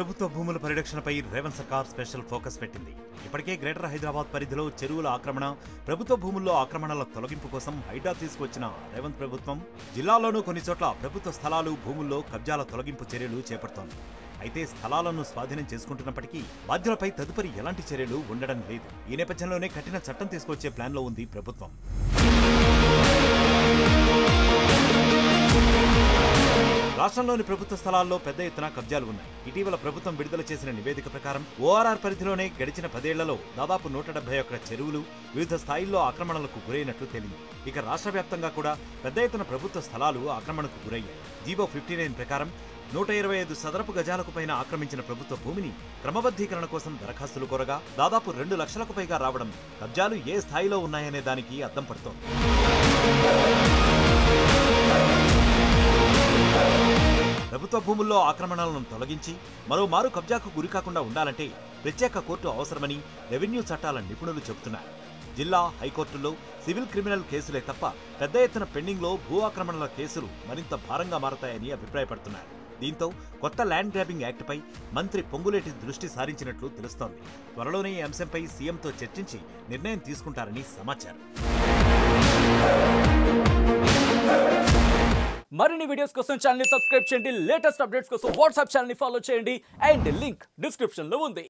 ప్రభుత్వ భూముల పరిరక్షణపై రేవంత్ సర్కార్ స్పెషల్ ఫోకస్ పెట్టింది ఇప్పటికే గ్రేటర్ హైదరాబాద్ పరిధిలో చెరువుల ఆక్రమణ ప్రభుత్వ భూముల్లో ఆక్రమణల తొలగింపు కోసం హైడ్రా తీసుకొచ్చిన రేవంత్ ప్రభుత్వం జిల్లాలోనూ కొన్ని చోట్ల ప్రభుత్వ స్థలాలు భూముల్లో కబ్జాల తొలగింపు చర్యలు చేపడుతోంది అయితే స్థలాలను స్వాధీనం చేసుకుంటున్నప్పటికీ బాధ్యులపై తదుపరి ఎలాంటి చర్యలు ఉండడం లేదు ఈ నేపథ్యంలోనే కఠిన చట్టం తీసుకొచ్చే ప్లాన్లో ఉంది ప్రభుత్వం రాష్ట్రంలోని ప్రభుత్వ స్థలాల్లో పెద్ద ఎత్తున కబ్జాలు ఉన్నాయి ఇటీవల ప్రభుత్వం విడుదల చేసిన నివేదిక ప్రకారం ఓఆర్ఆర్ పరిధిలోనే గడిచిన పదేళ్లలో దాదాపు నూట డెబ్బై ఒక్క చెరువులు వివిధ స్థాయిల్లో ఆక్రమణలకు గురైనట్లు తేలింది ఇక రాష్ట్ర వ్యాప్తంగా కూడా పెద్ద ఎత్తున ప్రభుత్వ స్థలాలు ఆక్రమణకు గురయ్యాయి జీవో ఫిఫ్టీ నైన్ ప్రకారం నూట ఇరవై ఐదు సదరపు గజాలకు పైన ఆక్రమించిన ప్రభుత్వ భూమిని క్రమబద్ధీకరణ కోసం దరఖాస్తులు కోరగా దాదాపు రెండు లక్షలకు పైగా రావడం కబ్జాలు ఏ స్థాయిలో ఉన్నాయనే దానికి అద్దం పడుతోంది ప్రభుత్వ భూముల్లో ఆక్రమణలను తొలగించి మరోమారు కబ్జాకు గురికాకుండా ఉండాలంటే ప్రత్యేక కోర్టు అవసరమని రెవెన్యూ చట్టాల నిపుణులు చెబుతున్నారు జిల్లా హైకోర్టుల్లో సివిల్ క్రిమినల్ కేసులే తప్ప పెద్ద ఎత్తున పెండింగ్లో భూ ఆక్రమణల కేసులు మరింత భారంగా మారతాయని అభిప్రాయపడుతున్నారు దీంతో కొత్త ల్యాండ్ గ్రాబింగ్ యాక్ట్పై మంత్రి పొంగులేటి దృష్టి సారించినట్లు తెలుస్తోంది త్వరలోనే ఈ అంశంపై సీఎంతో చర్చించి నిర్ణయం తీసుకుంటారని సమాచారం మరిన్ని వీడియోస్ కోసం ఛానల్ సబ్స్క్రైబ్ చేయండి లేటెస్ట్ అప్డేట్స్ కోసం వాట్సాప్ ఛానల్ ఫాలో చేయండి అండ్ లింక్ డిస్క్రిప్షన్ లో ఉంది